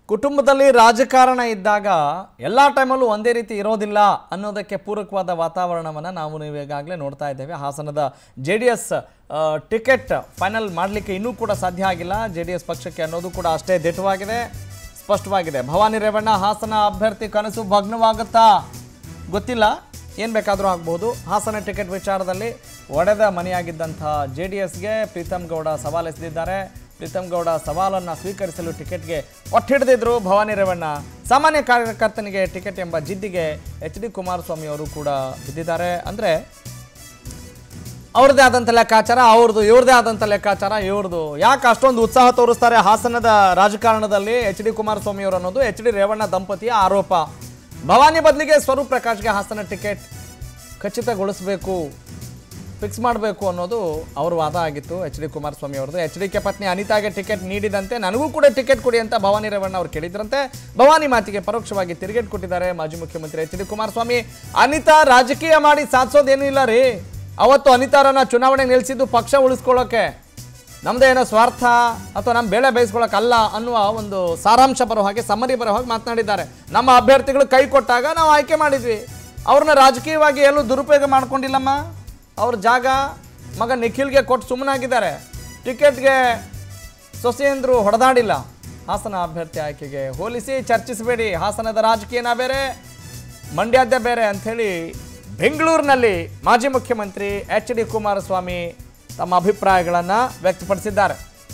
ಕುಟುಂಬದಲ್ಲಿ ರಾಜಕಾರಣ ಇದ್ದಾಗ ಎಲ್ಲ ಟೈಮಲ್ಲೂ ಒಂದೇ ರೀತಿ ಇರೋದಿಲ್ಲ ಅನ್ನೋದಕ್ಕೆ ಪೂರಕವಾದ ವಾತಾವರಣವನ್ನು ನಾವು ನೀವು ಈಗಾಗಲೇ ನೋಡ್ತಾ ಇದ್ದೇವೆ ಹಾಸನದ J D S ticket final ಮಾಡಲಿಕ್ಕೆ ಇನ್ನೂ ಕೂಡ ಸಾಧ್ಯ ಆಗಿಲ್ಲ ಜೆ ಡಿ ಎಸ್ ಪಕ್ಷಕ್ಕೆ ಅನ್ನೋದು ಕೂಡ ಅಷ್ಟೇ ದಿಟ್ಟವಾಗಿದೆ ಸ್ಪಷ್ಟವಾಗಿದೆ ಭವಾನಿ ರೇವಣ್ಣ ಹಾಸನ ಅಭ್ಯರ್ಥಿ ಕನಸು ಭಗ್ನವಾಗುತ್ತಾ ಗೊತ್ತಿಲ್ಲ ಏನು ಬೇಕಾದರೂ ಆಗ್ಬೋದು ಹಾಸನ ಟಿಕೆಟ್ ವಿಚಾರದಲ್ಲಿ ಒಡೆದ ಮನೆಯಾಗಿದ್ದಂಥ ಜೆ ಡಿ ಎಸ್ಗೆ ಪ್ರೀತಮ್ ಗೌಡ ಸವಾಲೆಸೆದಿದ್ದಾರೆ ಪ್ರೀತಮ್ ಗೌಡ ಸವಾಲನ್ನು ಸ್ವೀಕರಿಸಲು ಟಿಕೆಟ್ಗೆ ಒಟ್ಟಿಡಿದಿದ್ರು ಭವಾನಿ ರೇವಣ್ಣ ಸಾಮಾನ್ಯ ಕಾರ್ಯಕರ್ತನಿಗೆ ಟಿಕೆಟ್ ಎಂಬ ಜಿದ್ದಿಗೆ ಎಚ್ ಡಿ ಕುಮಾರಸ್ವಾಮಿ ಅವರು ಕೂಡ ಬಿದ್ದಿದ್ದಾರೆ ಅಂದರೆ ಅವ್ರದ್ದೇ ಆದಂಥ ಲೆಕ್ಕಾಚಾರ ಅವ್ರದ್ದು ಇವ್ರದ್ದೇ ಆದಂಥ ಲೆಕ್ಕಾಚಾರ ಇವ್ರದ್ದು ಯಾಕೆ ಅಷ್ಟೊಂದು ಉತ್ಸಾಹ ತೋರಿಸ್ತಾರೆ ಹಾಸನದ ರಾಜಕಾರಣದಲ್ಲಿ ಎಚ್ ಡಿ ಕುಮಾರಸ್ವಾಮಿ ಅವರು ಅನ್ನೋದು ಎಚ್ ಡಿ ರೇವಣ್ಣ ದಂಪತಿಯ ಆರೋಪ ಭವಾನಿ ಬದಲಿಗೆ ಸ್ವರೂಪ್ ಪ್ರಕಾಶ್ಗೆ ಹಾಸನ ಟಿಕೆಟ್ ಖಚಿತಗೊಳಿಸಬೇಕು ಫಿಕ್ಸ್ ಮಾಡಬೇಕು ಅನ್ನೋದು ಅವ್ರ ವಾದ ಆಗಿತ್ತು ಎಚ್ ಡಿ ಕುಮಾರಸ್ವಾಮಿ ಅವ್ರದ್ದು ಎಚ್ ಡಿ ಕೆ ಪತ್ನಿ ಅನಿತಾಗೆ ಟಿಕೆಟ್ ನೀಡಿದಂತೆ ನನಗೂ ಕೂಡ ಟಿಕೆಟ್ ಕೊಡಿ ಅಂತ ಭವಾನಿ ರೇವಣ್ಣ ಅವ್ರು ಕೇಳಿದ್ರಂತೆ ಭವಾನಿ ಮಾತಿಗೆ ಪರೋಕ್ಷವಾಗಿ ತಿರುಗೇಟ್ ಕೊಟ್ಟಿದ್ದಾರೆ ಮಾಜಿ ಮುಖ್ಯಮಂತ್ರಿ ಎಚ್ ಡಿ ಕುಮಾರಸ್ವಾಮಿ ಅನಿತಾ ರಾಜಕೀಯ ಮಾಡಿ ಸಾಧಿಸೋದೇನೂ ಇಲ್ಲ ರೀ ಅವತ್ತು ಅನಿತಾರನ್ನ ಚುನಾವಣೆ ನಿಲ್ಲಿಸಿದ್ದು ಪಕ್ಷ ಉಳಿಸ್ಕೊಳ್ಳೋಕೆ ನಮ್ದೇ ಏನೋ ಸ್ವಾರ್ಥ ಅಥವಾ ನಮ್ಮ ಬೇಳೆ ಬೇಯಿಸ್ಕೊಳ್ಳೋಕ್ಕಲ್ಲ ಅನ್ನುವ ಒಂದು ಸಾರಾಂಶ ಬರೋ ಹಾಗೆ ಸಮ್ಮರಿ ಬರೋ ಹಾಗೆ ಮಾತನಾಡಿದ್ದಾರೆ ನಮ್ಮ ಅಭ್ಯರ್ಥಿಗಳು ಕೈ ಕೊಟ್ಟಾಗ ನಾವು ಆಯ್ಕೆ ಮಾಡಿದ್ವಿ ಅವ್ರನ್ನ ರಾಜಕೀಯವಾಗಿ ಎಲ್ಲೂ ದುರುಪಯೋಗ ಮಾಡ್ಕೊಂಡಿಲ್ಲಮ್ಮ ಅವ್ರ ಜಾಗ ಮಗ ನಿಖಿಲ್ಗೆ ಕೊಟ್ಟು ಸುಮ್ಮನಾಗಿದ್ದಾರೆ ಟಿಕೆಟ್ಗೆ ಸೊಸೆಯಂದ್ರು ಹೊಡೆದಾಡಿಲ್ಲ ಹಾಸನ ಅಭ್ಯರ್ಥಿ ಆಯ್ಕೆಗೆ ಹೋಲಿಸಿ ಚರ್ಚಿಸಬೇಡಿ ಹಾಸನದ ರಾಜಕೀಯನ ಬೇರೆ ಮಂಡ್ಯದ್ದೇ ಬೇರೆ ಅಂಥೇಳಿ ಬೆಂಗಳೂರಿನಲ್ಲಿ ಮಾಜಿ ಮುಖ್ಯಮಂತ್ರಿ ಎಚ್ ಡಿ ಕುಮಾರಸ್ವಾಮಿ ತಮ್ಮ ಅಭಿಪ್ರಾಯಗಳನ್ನು ವ್ಯಕ್ತಪಡಿಸಿದ್ದಾರೆ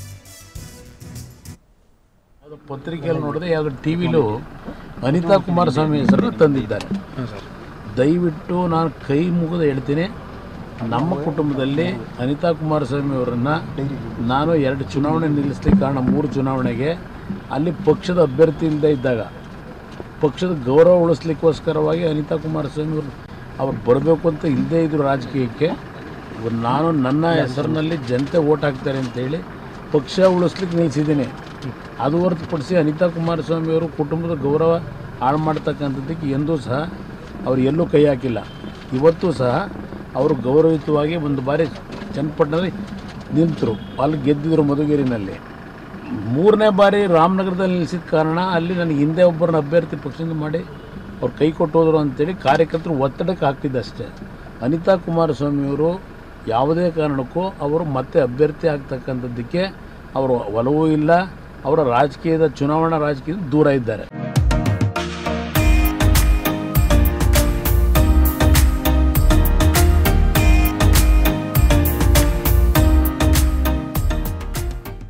ಅದು ಪತ್ರಿಕೆಯಲ್ಲಿ ನೋಡಿದ್ರೆ ಯಾವ್ದು ಟಿ ವಿಲು ಅನಿತಾ ಕುಮಾರಸ್ವಾಮಿ ಹೆಸರನ್ನು ತಂದಿದ್ದಾರೆ ದಯವಿಟ್ಟು ನಾನು ಕೈ ಮುಗಿದು ಹೇಳ್ತೀನಿ ನಮ್ಮ ಕುಟುಂಬದಲ್ಲಿ ಅನಿತಾ ಕುಮಾರಸ್ವಾಮಿ ಅವರನ್ನು ನಾನು ಎರಡು ಚುನಾವಣೆ ನಿಲ್ಲಿಸ್ಲಿಕ್ಕೆ ಕಾರಣ ಮೂರು ಚುನಾವಣೆಗೆ ಅಲ್ಲಿ ಪಕ್ಷದ ಅಭ್ಯರ್ಥಿ ಇಲ್ಲದೆ ಇದ್ದಾಗ ಪಕ್ಷದ ಗೌರವ ಉಳಿಸ್ಲಿಕ್ಕೋಸ್ಕರವಾಗಿ ಅನಿತಾ ಕುಮಾರಸ್ವಾಮಿ ಅವರು ಅವ್ರು ಬರಬೇಕು ಅಂತ ಇಲ್ಲದೇ ಇದ್ರು ರಾಜಕೀಯಕ್ಕೆ ಇವ್ರು ನಾನು ನನ್ನ ಹೆಸರಿನಲ್ಲಿ ಜನತೆ ಓಟ್ ಹಾಕ್ತಾರೆ ಅಂತೇಳಿ ಪಕ್ಷ ಉಳಿಸ್ಲಿಕ್ಕೆ ನಿಲ್ಲಿಸಿದ್ದೀನಿ ಅದು ಹೊರತುಪಡಿಸಿ ಅನಿತಾ ಕುಮಾರಸ್ವಾಮಿ ಅವರು ಕುಟುಂಬದ ಗೌರವ ಹಾಳು ಮಾಡ್ತಕ್ಕಂಥದ್ದಕ್ಕೆ ಎಂದೂ ಸಹ ಅವ್ರು ಎಲ್ಲೂ ಕೈ ಹಾಕಿಲ್ಲ ಇವತ್ತು ಸಹ ಅವರು ಗೌರವಯುತವಾಗಿ ಒಂದು ಬಾರಿ ಚನ್ನಪಟ್ಟಣದಲ್ಲಿ ನಿಂತರು ಅಲ್ಲಿ ಗೆದ್ದಿದ್ರು ಮಧುಗಿರಿನಲ್ಲಿ ಮೂರನೇ ಬಾರಿ ರಾಮನಗರದಲ್ಲಿ ನಿಲ್ಲಿಸಿದ ಕಾರಣ ಅಲ್ಲಿ ನನಗೆ ಹಿಂದೆ ಒಬ್ಬರನ್ನ ಅಭ್ಯರ್ಥಿ ಪಕ್ಷದಿಂದ ಮಾಡಿ ಅವ್ರು ಕೈ ಕೊಟ್ಟೋದ್ರು ಅಂತೇಳಿ ಕಾರ್ಯಕರ್ತರು ಒತ್ತಡಕ್ಕೆ ಹಾಕ್ತಿದ್ದಷ್ಟೇ ಅನಿತಾ ಕುಮಾರಸ್ವಾಮಿಯವರು ಯಾವುದೇ ಕಾರಣಕ್ಕೂ ಅವರು ಮತ್ತೆ ಅಭ್ಯರ್ಥಿ ಆಗ್ತಕ್ಕಂಥದ್ದಕ್ಕೆ ಅವರು ಒಲವೂ ಇಲ್ಲ ಅವರ ರಾಜಕೀಯದ ಚುನಾವಣಾ ರಾಜಕೀಯದ ದೂರ ಇದ್ದಾರೆ